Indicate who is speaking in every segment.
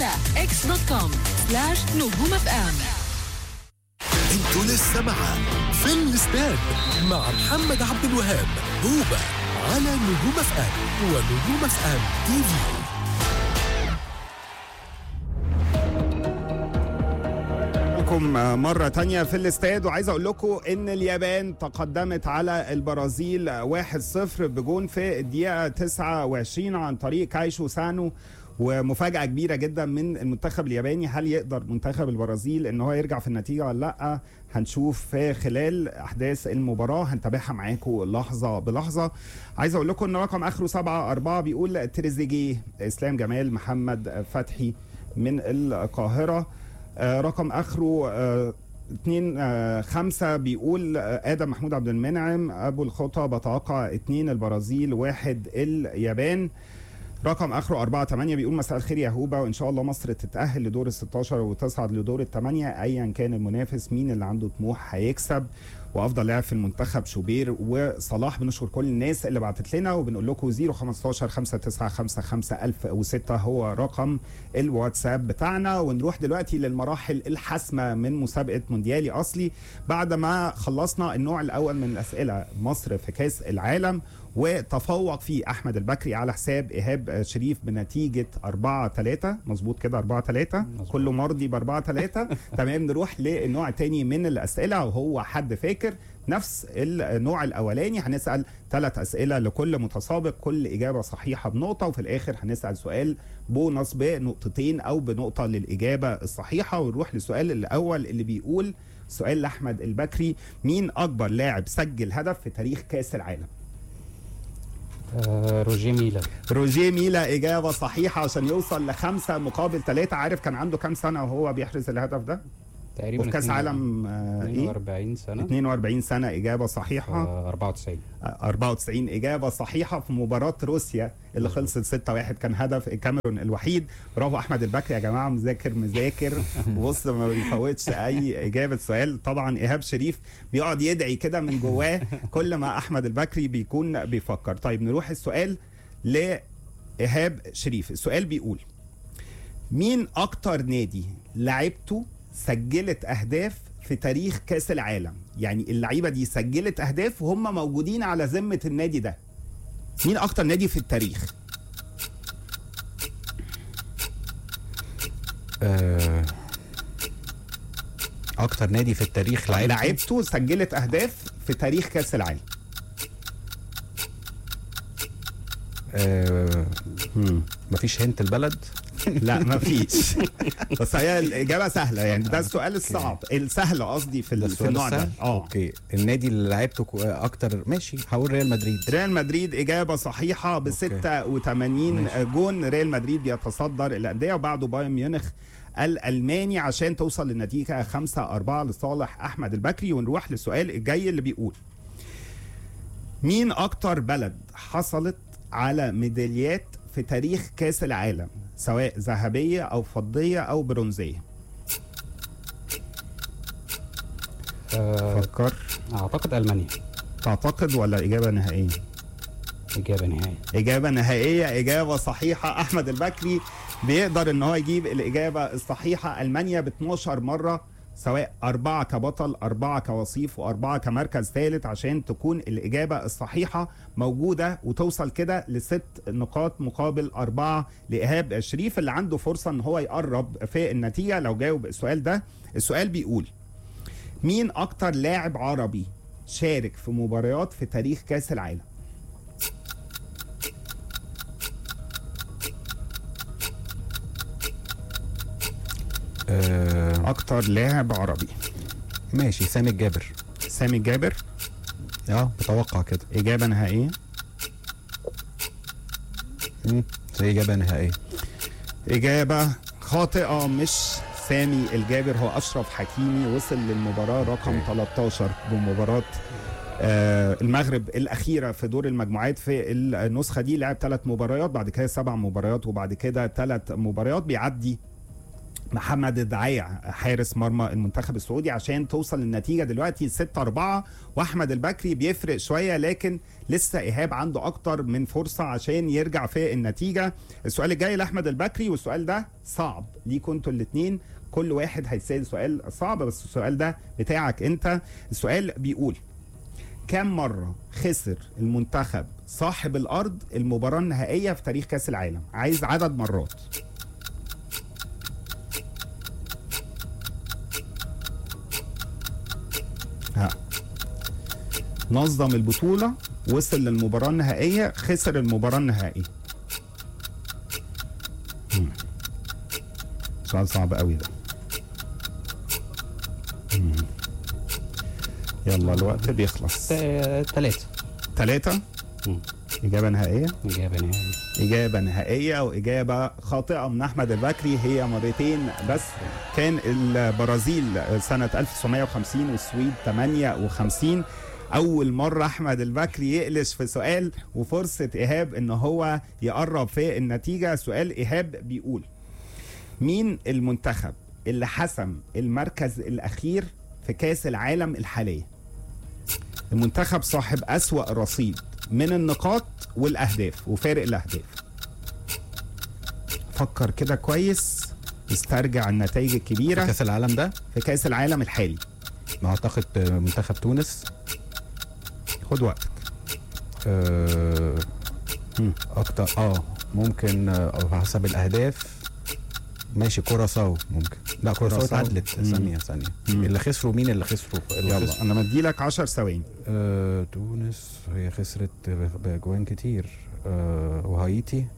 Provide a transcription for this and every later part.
Speaker 1: على اكس دوت كوم سلاش نجوم اف ام
Speaker 2: انتوا لسه مع في الاستاد مع محمد عبد الوهاب هوبا على نجوم اف ام ونجوم اف ام تي في
Speaker 3: لكم مرة تانية في الاستاد وعايز أقول لكم إن اليابان تقدمت على البرازيل 1-0 بجون في الدقيقة 29 عن طريق كايشو سانو ومفاجأة كبيرة جدا من المنتخب الياباني هل يقدر منتخب البرازيل ان هو يرجع في النتيجة ولا لا هنشوف في خلال احداث المباراة هنتابعها معاكم لحظة بلحظة عايز اقول لكم ان رقم اخره 7 4 بيقول تريزيجيه اسلام جمال محمد فتحي من القاهرة آه، رقم اخره آه، اتنين آه، خمسة بيقول آه، آدم محمود عبد المنعم أبو الخطى بتوقع اتنين البرازيل واحد اليابان رقم اخره 4 8 بيقول مساء الخير يا هوبا وان شاء الله مصر تتاهل لدور ال 16 وتصعد لدور الثمانيه ايا كان المنافس مين اللي عنده طموح هيكسب وافضل لاعب في المنتخب شوبير وصلاح بنشكر كل الناس اللي بعتت لنا وبنقول لكم 015 595 1006 هو رقم الواتساب بتاعنا ونروح دلوقتي للمراحل الحاسمه من مسابقه مونديالي اصلي بعد ما خلصنا النوع الاول من الاسئله مصر في كاس العالم وتفوق فيه احمد البكري على حساب ايهاب شريف بنتيجه 4 3 مظبوط كده 4 3 كله مرضي ب 4 3 تمام نروح للنوع الثاني من الاسئله وهو حد فاكر نفس النوع الاولاني هنسال ثلاث اسئله لكل متسابق كل اجابه صحيحه بنقطه وفي الاخر هنسال سؤال بونص بنقطتين او بنقطه للاجابه الصحيحه ونروح للسؤال الاول اللي بيقول سؤال لاحمد البكري مين اكبر لاعب سجل هدف في تاريخ كاس العالم
Speaker 4: آه روجيه ميلا
Speaker 3: روجيه ميلا إجابة صحيحة عشان يوصل لخمسة مقابل ثلاثة عارف كان عنده كام سنة وهو بيحرز الهدف ده؟
Speaker 4: تقريبا
Speaker 3: وفي كأس
Speaker 4: اتنين-
Speaker 3: عالم آه، إيه؟
Speaker 4: 42 سنه
Speaker 3: 42 سنة إجابة صحيحة
Speaker 4: آه 94
Speaker 3: آه، 94 إجابة صحيحة في مباراة روسيا اللي خلصت 6-1 كان هدف الكاميرون الوحيد برافو أحمد البكري يا جماعة مذاكر مذاكر بص ما بيفوتش أي إجابة سؤال طبعا إيهاب شريف بيقعد يدعي كده من جواه كل ما أحمد البكري بيكون بيفكر طيب نروح السؤال لإيهاب شريف السؤال بيقول مين أكتر نادي لعبته سجلت أهداف في تاريخ كأس العالم يعني اللعيبة دي سجلت أهداف وهم موجودين على ذمة النادي ده مين أكتر نادي في التاريخ
Speaker 5: آه، اكتر نادي في التاريخ لعبته
Speaker 3: لعبته سجلت أهداف في تاريخ كأس العالم
Speaker 5: آه، مم، مفيش هنت البلد
Speaker 3: لا ما فيش بس هي الإجابة سهلة يعني ده السؤال الصعب السهل قصدي في, ال- في
Speaker 5: السؤال
Speaker 3: النوع ده
Speaker 5: السهل؟
Speaker 3: اه
Speaker 5: اوكي النادي اللي لعبته كو- اكتر ماشي هقول ريال مدريد
Speaker 3: ريال مدريد إجابة صحيحة ب 86 جون ريال مدريد بيتصدر الأندية وبعده بايرن ميونخ الألماني عشان توصل للنتيجة 5 4 لصالح أحمد البكري ونروح للسؤال الجاي اللي بيقول مين أكتر بلد حصلت على ميداليات في تاريخ كأس العالم سواء ذهبية أو فضية أو برونزية
Speaker 4: آه
Speaker 3: فكر
Speaker 4: اعتقد المانيا
Speaker 3: تعتقد ولا إجابة نهائية
Speaker 4: اجابه نهائيه
Speaker 3: إجابة نهائية إجابة صحيحة أحمد البكري بيقدر إن هو يجيب الإجابة الصحيحة ألمانيا ب 12 مرة سواء أربعة كبطل أربعة كوصيف وأربعة كمركز ثالث عشان تكون الإجابة الصحيحة موجودة وتوصل كده لست نقاط مقابل أربعة لإيهاب شريف اللي عنده فرصة إن هو يقرب في النتيجة لو جاوب السؤال ده السؤال بيقول مين أكتر لاعب عربي شارك في مباريات في تاريخ كأس العالم
Speaker 5: آه،
Speaker 3: اكتر لاعب عربي
Speaker 5: ماشي سامي الجابر
Speaker 3: سامي جابر
Speaker 5: اه بتوقع كده
Speaker 3: اجابه نهائيه
Speaker 5: مم، زي اجابه نهائيه
Speaker 3: اجابه خاطئه مش سامي الجابر هو اشرف حكيمي وصل للمباراه رقم
Speaker 5: أوكي.
Speaker 3: 13 بمباراه آه المغرب الاخيره في دور المجموعات في النسخه دي لعب ثلاث مباريات بعد كده سبع مباريات وبعد كده ثلاث مباريات بيعدي محمد الدعيع حارس مرمى المنتخب السعودي عشان توصل للنتيجه دلوقتي 6 4 واحمد البكري بيفرق شويه لكن لسه ايهاب عنده اكتر من فرصه عشان يرجع في النتيجه السؤال الجاي لاحمد البكري والسؤال ده صعب ليكوا انتوا الاثنين كل واحد هيسال سؤال صعب بس السؤال ده بتاعك انت السؤال بيقول كم مرة خسر المنتخب صاحب الأرض المباراة النهائية في تاريخ كأس العالم؟ عايز عدد مرات. ها نظم البطولة وصل للمباراة النهائية خسر المباراة النهائية. مم. سؤال صعب قوي ده. مم. يلا الوقت بيخلص.
Speaker 4: ثلاثة
Speaker 3: ثلاثة
Speaker 4: مم.
Speaker 3: إجابة نهائية
Speaker 4: إجابة نهائية
Speaker 3: إجابة نهائية وإجابة خاطئة من أحمد البكري هي مرتين بس كان البرازيل سنة 1950 والسويد 58 أول مرة أحمد البكري يقلش في سؤال وفرصة إيهاب إن هو يقرب في النتيجة سؤال إيهاب بيقول مين المنتخب اللي حسم المركز الأخير في كأس العالم الحالية المنتخب صاحب أسوأ رصيد من النقاط والأهداف وفارق الأهداف فكر كده كويس استرجع النتائج
Speaker 5: في
Speaker 3: الكبيرة
Speaker 5: كاس العالم ده
Speaker 3: في كأس العالم الحالي
Speaker 5: ما اعتقد منتخب تونس
Speaker 3: خد وقتك
Speaker 5: آه،
Speaker 3: مم.
Speaker 5: اكتر اه ممكن آه، حسب الاهداف ماشي كوراساو ممكن لا كوراساو
Speaker 3: كوراساو.
Speaker 5: اتعادلت
Speaker 3: مم.
Speaker 5: ثانيه ثانيه
Speaker 3: مم.
Speaker 5: اللي خسروا مين اللي خسروا اللي
Speaker 3: يلا
Speaker 5: خسروا-
Speaker 3: أنا مديلك 10 ثواني
Speaker 5: آه، تونس هي خسرت باجوان كتير آه، وهايتي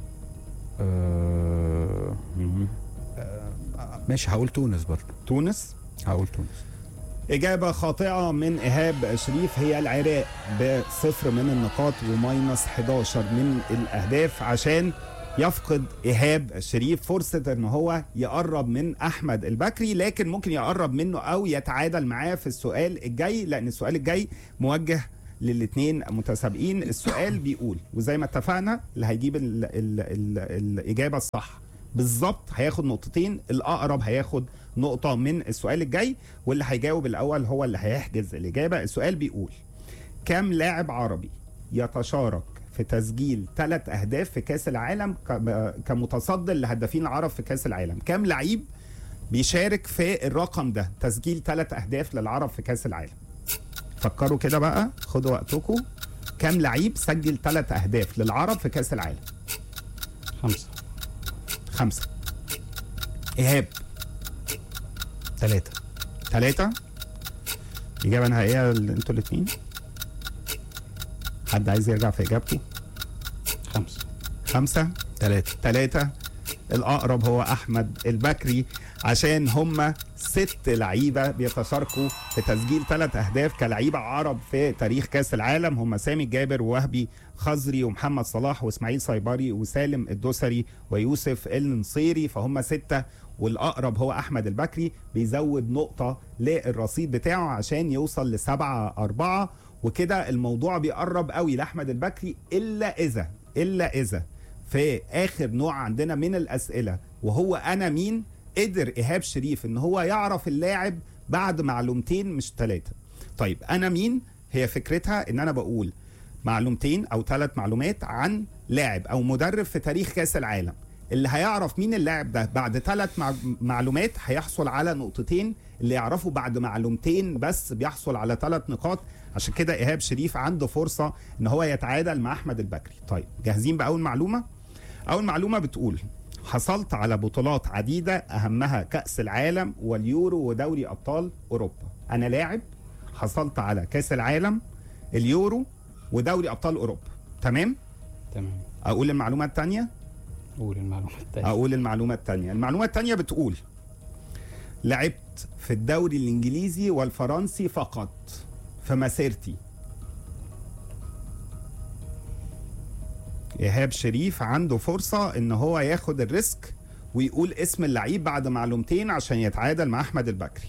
Speaker 5: آه، آه، ماشي هقول تونس برضه
Speaker 3: تونس
Speaker 5: هقول تونس
Speaker 3: إجابة خاطئة من إيهاب شريف هي العراق بصفر من النقاط وماينس 11 من الأهداف عشان يفقد إيهاب شريف فرصة إن هو يقرب من أحمد البكري لكن ممكن يقرب منه أو يتعادل معاه في السؤال الجاي لأن السؤال الجاي موجه للاثنين متسابقين السؤال بيقول وزي ما اتفقنا اللي هيجيب ال ال ال الإجابة الصح بالظبط هياخد نقطتين الأقرب هياخد نقطة من السؤال الجاي واللي هيجاوب الأول هو اللي هيحجز الإجابة السؤال بيقول كم لاعب عربي يتشارك في تسجيل ثلاث أهداف في كأس العالم ك- كمتصدر لهدافين العرب في كأس العالم كم لعيب بيشارك في الرقم ده تسجيل ثلاث أهداف للعرب في كأس العالم فكروا كده بقى خدوا وقتكم كم لعيب سجل ثلاث أهداف للعرب في كأس العالم
Speaker 4: خمسة
Speaker 3: خمسة إيهاب
Speaker 5: ثلاثة
Speaker 3: ثلاثة إجابة نهائية ل- انتوا الاثنين حد عايز يرجع في إجابته
Speaker 4: خمسة
Speaker 3: خمسة
Speaker 5: ثلاثة
Speaker 3: ثلاثة الأقرب هو أحمد البكري عشان هم ست لعيبة بيتشاركوا في تسجيل ثلاث أهداف كلعيبة عرب في تاريخ كأس العالم هم سامي جابر ووهبي خزري ومحمد صلاح وإسماعيل صيبري وسالم الدوسري ويوسف النصيري فهم ستة والأقرب هو أحمد البكري بيزود نقطة للرصيد بتاعه عشان يوصل لسبعة أربعة وكده الموضوع بيقرب قوي لأحمد البكري إلا إذا إلا إذا في اخر نوع عندنا من الاسئله وهو انا مين قدر ايهاب شريف ان هو يعرف اللاعب بعد معلومتين مش ثلاثه طيب انا مين هي فكرتها ان انا بقول معلومتين او ثلاث معلومات عن لاعب او مدرب في تاريخ كاس العالم اللي هيعرف مين اللاعب ده بعد ثلاث مع... معلومات هيحصل على نقطتين اللي يعرفه بعد معلومتين بس بيحصل على ثلاث نقاط عشان كده ايهاب شريف عنده فرصه ان هو يتعادل مع احمد البكري طيب جاهزين باول معلومه اول معلومه بتقول حصلت على بطولات عديده اهمها كاس العالم واليورو ودوري ابطال اوروبا انا لاعب حصلت على كاس العالم اليورو ودوري ابطال اوروبا تمام
Speaker 4: تمام
Speaker 3: اقول المعلومه الثانيه
Speaker 4: قول المعلومة التانية
Speaker 3: اقول المعلومه الثانيه المعلومه الثانيه بتقول لعبت في الدوري الانجليزي والفرنسي فقط في مسيرتي ايهاب شريف عنده فرصه ان هو ياخد الريسك ويقول اسم اللعيب بعد معلومتين عشان يتعادل مع احمد البكري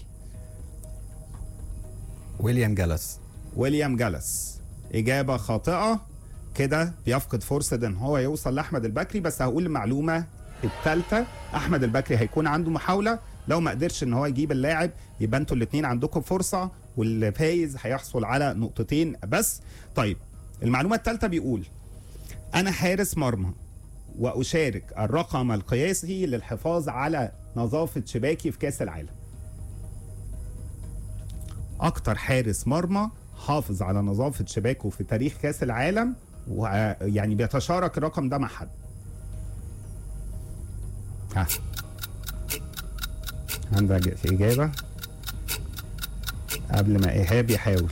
Speaker 5: ويليام جالس
Speaker 3: ويليام جالس إجابة خاطئة كده بيفقد فرصة إن هو يوصل لأحمد البكري بس هقول المعلومة الثالثه احمد البكري هيكون عنده محاوله لو ما قدرش ان هو يجيب اللاعب يبقى انتوا الاثنين عندكم فرصه والفايز هيحصل على نقطتين بس طيب المعلومه الثالثه بيقول انا حارس مرمى واشارك الرقم القياسي للحفاظ على نظافه شباكي في كاس العالم اكتر حارس مرمى حافظ على نظافه شباكه في تاريخ كاس العالم ويعني بيتشارك الرقم ده مع حد ها عندك اجابه قبل ما ايهاب يحاول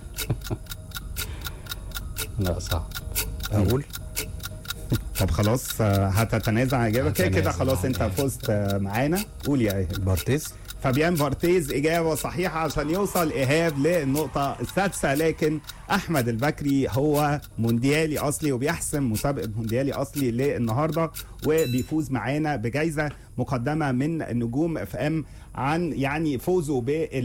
Speaker 4: لا صعب
Speaker 5: اقول
Speaker 3: طب خلاص آه، هتتنازع عن اجابه كده كده
Speaker 4: هتنازل
Speaker 3: خلاص
Speaker 4: عن
Speaker 3: انت
Speaker 4: إيهاب.
Speaker 3: فزت آه، معانا قول يا ايهاب
Speaker 5: بارتيز
Speaker 3: فابيان فارتيز اجابه صحيحه عشان يوصل ايهاب للنقطه السادسه لكن احمد البكري هو مونديالي اصلي وبيحسم مسابقه مونديالي اصلي للنهارده وبيفوز معانا بجائزه مقدمه من نجوم اف ام عن يعني فوزه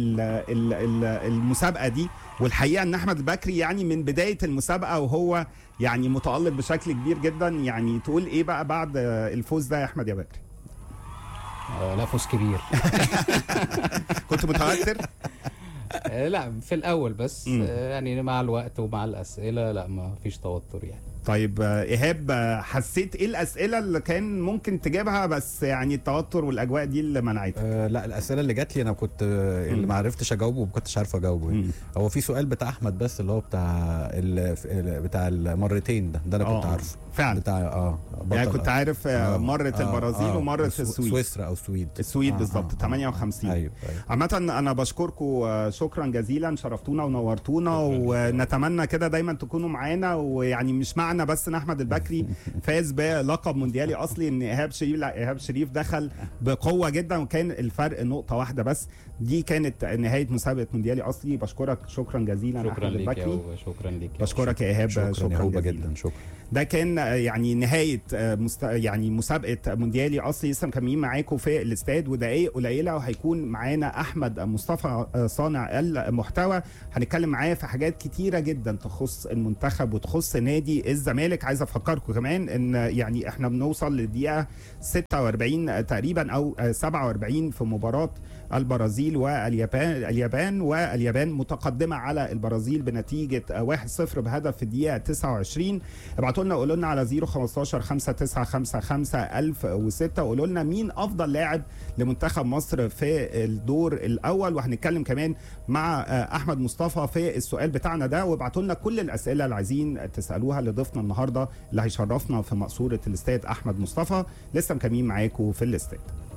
Speaker 3: بالمسابقه دي والحقيقه ان احمد البكري يعني من بدايه المسابقه وهو يعني متالق بشكل كبير جدا يعني تقول ايه بقى بعد الفوز ده يا احمد يا بكري
Speaker 4: آه لا فوز كبير
Speaker 3: كنت متوتر
Speaker 4: آه لا في الاول بس
Speaker 3: مم.
Speaker 4: آه يعني مع الوقت ومع الاسئله لا ما فيش توتر يعني
Speaker 3: طيب آه، ايهاب آه، حسيت ايه الاسئله اللي كان ممكن تجيبها بس يعني التوتر والاجواء دي اللي منعتك
Speaker 5: آه لا الاسئله اللي جات لي انا كنت آه، اللي
Speaker 3: مم.
Speaker 5: ما عرفتش اجاوبه وما كنتش عارف اجاوبه يعني.
Speaker 3: مم.
Speaker 5: هو في سؤال بتاع احمد بس اللي هو بتاع ال ال- بتاع المرتين ده ده انا كنت
Speaker 3: آه،
Speaker 5: عارفه
Speaker 3: فعلا
Speaker 5: بتاع اه
Speaker 3: يعني
Speaker 5: بطل-
Speaker 3: كنت عارف آه،
Speaker 5: آه،
Speaker 3: مرة
Speaker 5: آه،
Speaker 3: البرازيل
Speaker 5: آه،
Speaker 3: ومرة
Speaker 5: سو-
Speaker 3: السويد
Speaker 5: سويسرا او السويد
Speaker 3: السويد
Speaker 5: آه،
Speaker 3: بالظبط
Speaker 5: آه، آه.
Speaker 3: 58
Speaker 5: ايوه ايوه
Speaker 3: عامة أنا بشكركم آه، شكرا جزيلا شرفتونا ونورتونا ونتمنى كده دايما تكونوا معانا ويعني مش معنى بس إن أحمد البكري فاز بلقب مونديالي أصلي إن إيهاب شريف لا إيهاب شريف دخل بقوة جدا وكان الفرق نقطة واحدة بس دي كانت نهاية مسابقة مونديالي أصلي بشكرك شكرا جزيلا
Speaker 4: شكرا
Speaker 3: أحمد
Speaker 4: ليك يا
Speaker 3: البكري
Speaker 4: هوبا شكرا ليك يا
Speaker 3: بشكرك يا إيهاب
Speaker 5: شكرا,
Speaker 3: شكرا
Speaker 5: يا هوبا
Speaker 3: جزيلا
Speaker 5: جدا شكرا
Speaker 3: ده كان آه، يعني نهايه آه، مست... يعني مسابقه مونديالي اصلي لسه مكملين معاكم في الاستاد ودقائق قليله وهيكون معانا احمد مصطفى آه، صانع المحتوى هنتكلم معاه في حاجات كتيره جدا تخص المنتخب وتخص نادي الزمالك عايز افكركم كمان ان يعني احنا بنوصل للدقيقه 46 تقريبا او آه، 47 في مباراه البرازيل واليابان اليابان واليابان متقدمه على البرازيل بنتيجه آه، 1-0 بهدف في الدقيقه 29 ابعتوا لنا قولوا لنا على 015 5955 1006 وقولوا لنا مين افضل لاعب لمنتخب مصر في الدور الاول وهنتكلم كمان مع آه، احمد مصطفى في السؤال بتاعنا ده وابعتوا لنا كل الاسئله اللي عايزين تسالوها لضيفنا النهارده اللي هيشرفنا في مقصوره الاستاد احمد مصطفى لسه مكملين معاكم في الاستاد